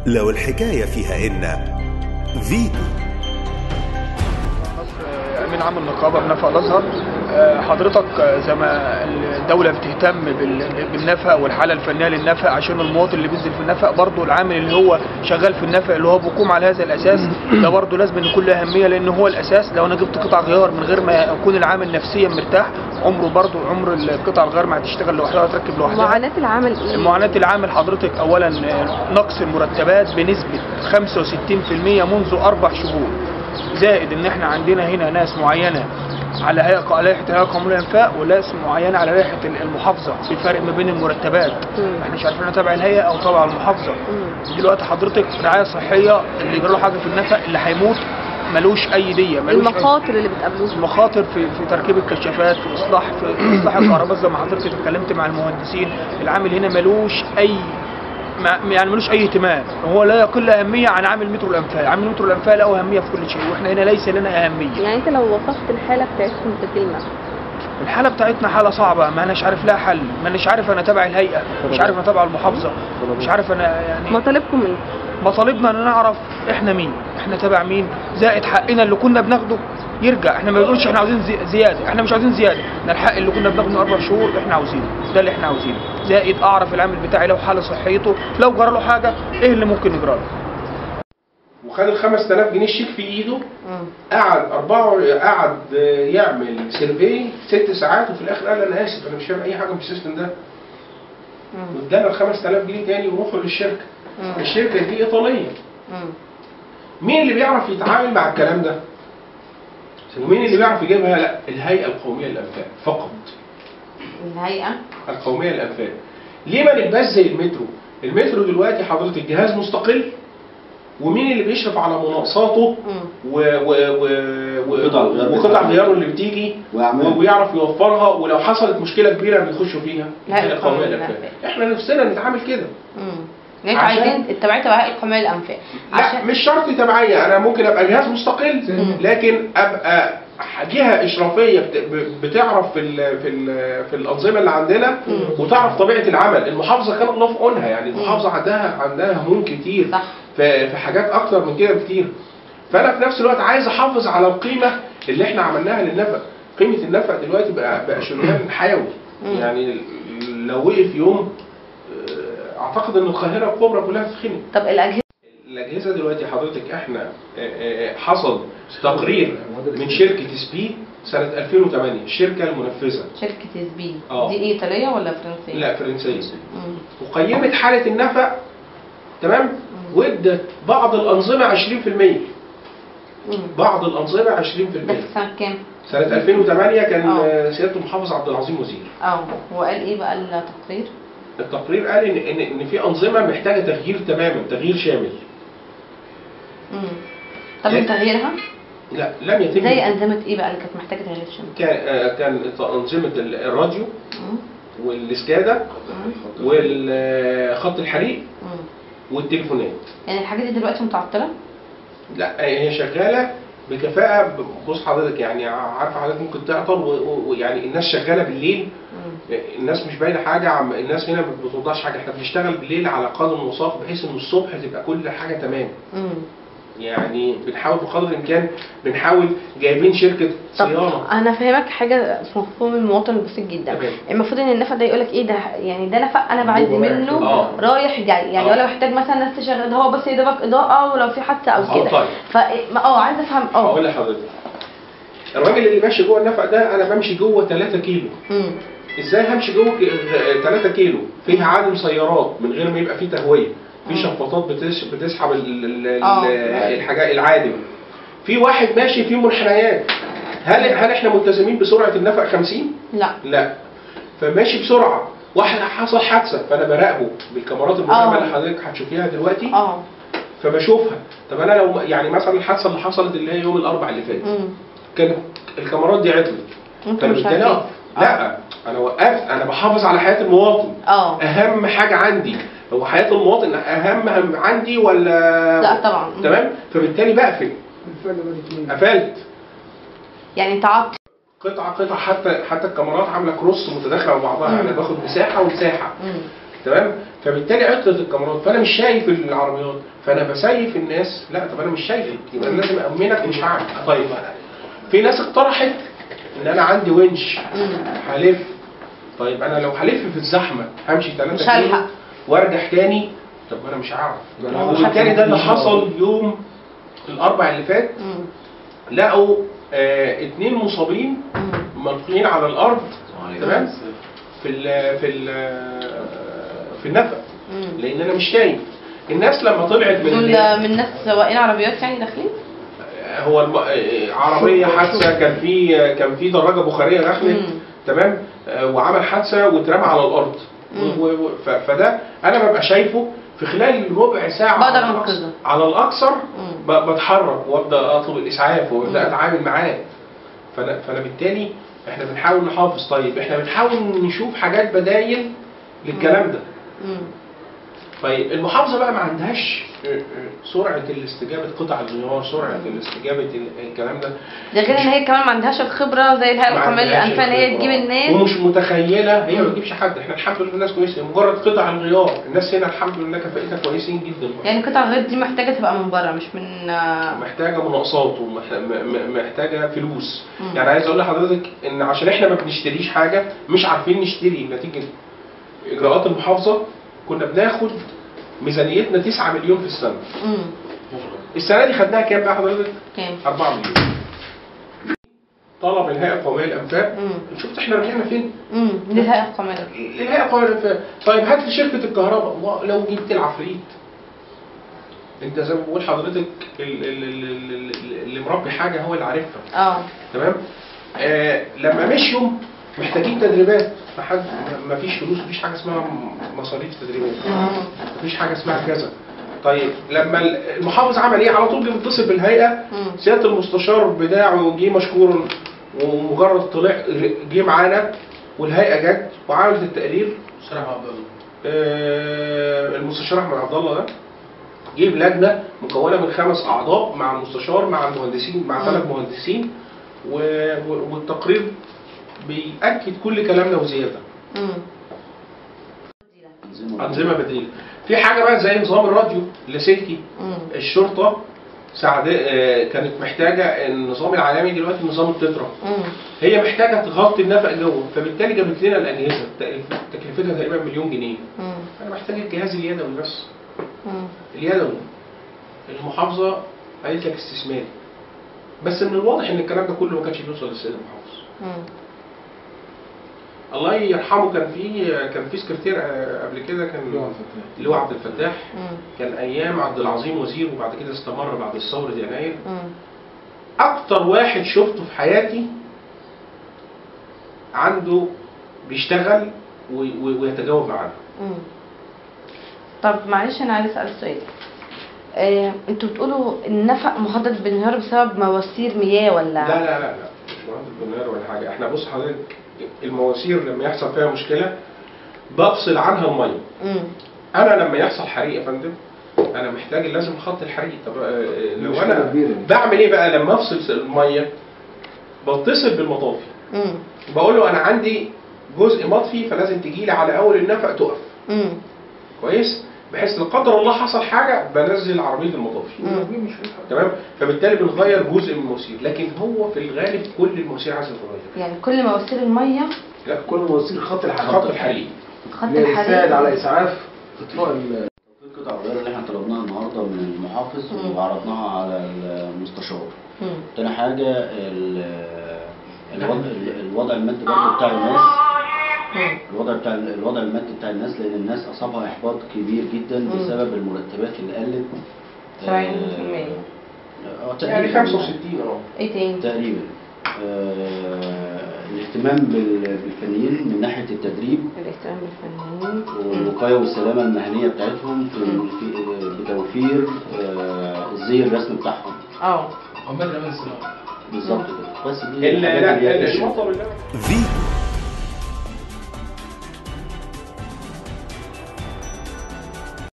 لو الحكاية فيها إن فيتو امين عام النقابه بنفق الازهر آه، حضرتك آه، زي ما الدوله بتهتم بال- بالنفق والحاله الفنيه للنفق عشان المواطن اللي بينزل في النفق برضه العامل اللي هو شغال في النفق اللي هو بيقوم على هذا الاساس ده برضه لازم يكون له اهميه لان هو الاساس لو انا جبت قطع غيار من غير ما يكون العامل نفسيا مرتاح عمره برضه عمر القطع الغيار ما هتشتغل لوحدها وتركب لوحدها معاناة العمل ايه؟ معاناة العامل حضرتك أولا آه، نقص المرتبات بنسبة 65% منذ أربع شهور زائد إن إحنا عندنا هنا ناس معينة على هيئة على لائحة الهيئة القومية للإنفاق وناس معينة على لائحة المحافظة في فرق ما بين المرتبات مم. احنا مش عارفين تبع الهيئة أو تبع المحافظة مم. دلوقتي حضرتك رعاية صحية اللي يجرى له حاجة في النفق اللي هيموت ملوش أي دية ملوش أي- المخاطر اللي بتقابلوها المخاطر في في تركيب الكشافات في اصلاح في اصلاح الكهرباء زي ما حضرتك اتكلمت مع المهندسين العامل هنا ملوش اي ما- يعني ملوش اي اهتمام هو لا يقل اهميه عن عامل مترو الانفاق عامل مترو الانفاق له اهميه في كل شيء واحنا هنا ليس لنا اهميه يعني انت لو وصفت الحالة بتاعتكم بكلمة الحاله بتاعتنا حاله صعبه ما اناش عارف لها حل ما اناش عارف انا تبع الهيئه مش عارف انا تبع المحافظه مش عارف انا يعني مطالبكم ايه؟ مطالبنا ان نعرف احنا مين احنا تبع مين زائد حقنا اللي كنا بناخده يرجع احنا ما بنقولش احنا عاوزين زي- زياده احنا مش عاوزين زياده احنا الحق اللي كنا بناخده من اربع شهور احنا عاوزينه ده اللي احنا عاوزينه زائد اعرف العامل بتاعي لو حاله صحيته لو جرى له حاجه ايه اللي ممكن يجرى له وخد ال 5000 جنيه الشيك في ايده مم. قعد أربعة قعد يعمل سيرفي ست ساعات وفي الاخر قال انا اسف انا مش فاهم اي حاجه من السيستم ده مم. وادانا ال 5000 جنيه تاني وروحوا للشركه مم. الشركه دي ايطاليه مم. مين اللي بيعرف يتعامل مع الكلام ده؟ ومين اللي بيعرف يجيبها؟ لا الهيئه القوميه للانفاق فقط الهيئة القوميه للانفاق ليه ما نبقاش زي المترو؟ المترو دلوقتي حضرتك جهاز مستقل ومين اللي بيشرف على مناقصاته مم. و و و وقطع و الغيار وقطع بتاعته. غياره اللي بتيجي وأعمال. ويعرف يوفرها ولو حصلت مشكله كبيره بيخشوا فيها لا، الهيئة القوميه القومية للانفاق للأنفاق. احنا نفسنا نتعامل كده امم يعني انتوا عشان- عايزين التبعيه تبع هيئه القوميه للانفاق لا مش شرط تبعيه انا ممكن ابقى جهاز مستقل مم. لكن ابقى جهه اشرافيه بت- ب- بتعرف في ال في ال في الانظمه اللي عندنا مم. وتعرف طبيعه العمل المحافظه كان الله في عونها يعني المحافظه عندها عندها هموم كتير صح في في حاجات اكتر من كده بكتير فانا في نفس الوقت عايز احافظ على القيمه اللي احنا عملناها للنفق قيمه النفق دلوقتي بقى بقى شريان حيوي مم. يعني لو وقف يوم آه، اعتقد ان القاهره الكبرى كلها تتخنق طب الاجهزه الاجهزه دلوقتي حضرتك احنا آه، آه، حصل تقرير من شركه سبي سنه 2008 الشركه المنفذه شركه سبي آه. دي ايه ايطاليه ولا فرنسيه؟ لا فرنسيه مم. وقيمت حاله النفق تمام وادت بعض الانظمه 20% مم. بعض الانظمه 20% ده في سنه كام؟ سنه 2008 كان آه. آه، سياده المحافظ عبد العظيم وزير اه هو قال ايه بقى التقرير؟ التقرير قال ان ان ان في انظمه محتاجه تغيير تماما تغيير شامل مم. طب إيه؟ من تغييرها؟ لا لم يتم زي انظمه ايه بقى اللي كانت محتاجه تغيير شامل؟ كان آه، كان انظمه الراديو مم. والسكادا مم. وخط الحريق مم. والتليفونات يعني الحاجات دي دلوقتي متعطله؟ لا هي شغاله بكفاءه بص حضرتك يعني عارفه حضرتك ممكن تعطل و- و- ويعني الناس شغاله بالليل مم. الناس مش باينه حاجه عم الناس هنا ما بتوضحش حاجه احنا بنشتغل بالليل على قدر وساق بحيث ان الصبح تبقى كل حاجه تمام مم. يعني بنحاول بقدر الامكان بنحاول جايبين شركه طب صيانه انا فاهمك حاجه في مفهوم المواطن البسيط جدا تمام. المفروض ان النفق ده يقول لك ايه ده يعني ده نفق انا بعدي هو رايح منه آه. رايح جاي يعني آه. ولا محتاج مثلا ناس تشغل ده هو بس يا دوبك اضاءه ولو في حادثه او آه، كده طيب. ف اه عايزه افهم هقول اه لحضرتك الراجل اللي ماشي جوه النفق ده انا بمشي جوه 3 كيلو مم. ازاي همشي جوه 3 كيلو فيها عدم سيارات من غير ما يبقى فيه تهويه في مم. شفاطات بتش- بتسحب ال- ال- آه. ال- الحاجات العادم في واحد ماشي فيه منحنيات هل هل احنا ملتزمين بسرعه النفق 50 لا لا فماشي بسرعه واحد حصل حادثه فانا براقبه بالكاميرات المراقبه آه. اللي حضرتك هتشوفيها دلوقتي اه فبشوفها طب انا لو يعني مثلا الحادثه اللي حصلت اللي هي يوم الاربعاء اللي فات مم. كان الكاميرات دي عطلت انتوا مش فبالتالي عارفين أقف. لا انا وقفت انا بحافظ على حياه المواطن اه اهم حاجه عندي هو حياه المواطن اهم هم عندي ولا لا طبعا مم. تمام فبالتالي بقفل قفلت يعني تعطل قطعه قطعه حتى حتى الكاميرات عامله كروس متداخله مع بعضها مم. انا باخد مساحه ومساحه مم. تمام فبالتالي عطلت الكاميرات فانا مش شايف العربيات فانا بسيف الناس لا طب انا مش شايفك يبقى انا لازم امنك ومش هعمل طيب في ناس اقترحت ان انا عندي ونش هلف طيب انا لو هلف في الزحمه همشي 3 مش كيلو هلحق. وارجع تاني طب ما انا مش هعرف هو وبالتالي ده اللي حتى- حصل يوم الاربع اللي فات مم. لقوا آه اتنين مصابين مم. ملقيين على الارض تمام في ال في ال في النفق مم. لان انا مش شايف الناس لما طلعت من دول ال- من ناس سواقين عربيات يعني داخلين هو الم... آه، عربيه حادثه كان في كان في دراجه بخاريه دخلت مم. تمام آه، وعمل حادثه واترمى على الارض مم. و- و- ف- فده انا ببقى شايفه في خلال ربع ساعه بقدر على الأقصى- أنقذه. على الاكثر مم. ب- بتحرك وابدا اطلب الاسعاف وابدا مم. اتعامل معاه فانا فانا بالتالي احنا بنحاول نحافظ طيب احنا بنحاول نشوف حاجات بدايل للكلام ده مم. طيب المحافظه بقى ما عندهاش آه، آه، سرعه الاستجابه قطع الغيار سرعه الاستجابه ال- الكلام ده ده غير ان هي كمان ما عندهاش الخبره زي الهيئه ما القوميه عندهاش للانفاق ان هي الخبرة. تجيب الناس ومش متخيله هي ما تجيبش حد احنا الحمد لله الناس كويسه مجرد قطع الغيار الناس هنا الحمد لله كفاءتها كويسين جدا يعني قطع الغير دي محتاجه تبقى من بره مش من آه، محتاجه مناقصات ومحتاجه فلوس مم. يعني عايز اقول لحضرتك ان عشان احنا ما بنشتريش حاجه مش عارفين نشتري نتيجه اجراءات المحافظه كنا بناخد ميزانيتنا 9 مليون في السنه مم. السنه دي خدناها كام بقى حضرتك كام 4 مليون طلب الهيئه القوميه للانفاق مم. شفت احنا رجعنا فين امم دي الهيئه القوميه الهيئه القوميه للانفاق طيب هات لي شركه الكهرباء و- لو جبت العفريت انت زي ما بقول حضرتك ال- ال- ال- ال- اللي مربي حاجه هو اللي عارفها اه تمام آه لما مشيوا محتاجين تدريبات ما حد ما فيش فلوس مفيش حاجه اسمها م- مصاريف تدريبات مم. مفيش حاجه اسمها كذا طيب لما ال- المحافظ عمل ايه على طول بيتصل بالهيئه مم. سياده المستشار بتاعه جه مشكور ومجرد طلع جه معانا والهيئه جت وعملت التقرير آه، المستشار احمد عبد الله ده جيب لجنه مكونه من خمس اعضاء مع المستشار مع المهندسين مع مم. ثلاث مهندسين و- و- والتقرير بيأكد كل كلامنا وزياده مم. انظمه بديله في حاجه بقى زي نظام الراديو اللاسلكي مم. الشرطه ساعد آه، كانت محتاجه النظام العالمي دلوقتي نظام التترا مم. هي محتاجه تغطي النفق جوه فبالتالي جابت لنا الاجهزه تكلف- تكلفتها تقريبا مليون جنيه مم. انا محتاج الجهاز اليدوي بس مم. اليدوي المحافظه قالت لك استثماري بس من الواضح ان الكلام ده كله ما كانش بيوصل للسيد المحافظ مم. الله يرحمه كان في كان في سكرتير آه، قبل كده كان اللي هو عبد الفتاح مم. كان ايام عبد العظيم وزير وبعد كده استمر بعد ثوره يناير مم. اكتر واحد شفته في حياتي عنده بيشتغل و- و- ويتجاوب معانا مم. طب معلش انا عايز اسال سؤال آه، انتوا بتقولوا النفق مهدد بالانهيار بسبب مواسير مياه ولا لا لا لا لا مش مهندس بالنار ولا حاجه احنا بص حضرتك المواسير لما يحصل فيها مشكله بفصل عنها الميه مم. انا لما يحصل حريق يا فندم انا محتاج لازم خط الحريق طب آه، لو مشكلة انا كبيرة. بعمل ايه بقى لما افصل الميه بتصل بالمطافي مم. بقول له انا عندي جزء مطفي فلازم تجي لي على اول النفق تقف مم. كويس بحيث لا قدر الله حصل حاجه بنزل عربيه المطافي مم. تمام فبالتالي بنغير جزء من المواسير لكن هو في الغالب كل المواسير عايزه تتغير يعني كل مواسير الميه لا كل مواسير خط الحرارة خط الحريق خط اللي يساعد على الحريق اسعاف اطفاء ال- قطع الغيار اللي احنا طلبناها النهارده من المحافظ مم. وعرضناها على المستشار. مم. تاني حاجه ال- الوضع الوضع المادي برضه بتاع الناس مم. الوضع بتاع الوضع المادي بتاع الناس لان الناس اصابها احباط كبير جدا مم. بسبب المرتبات اللي قلت 70% اه يعني تقريبا 65 اه ايه تاني؟ تقريبا آه، الاهتمام بال- بالفنيين من ناحيه التدريب الاهتمام بالفنانين مم. والوقايه والسلامه المهنيه بتاعتهم في مم. في- بتوفير آه، الزي الرسمي بتاعهم اه بالظبط كده بس دي ال- الحاجات لا اللي هي المطر اللي فيتو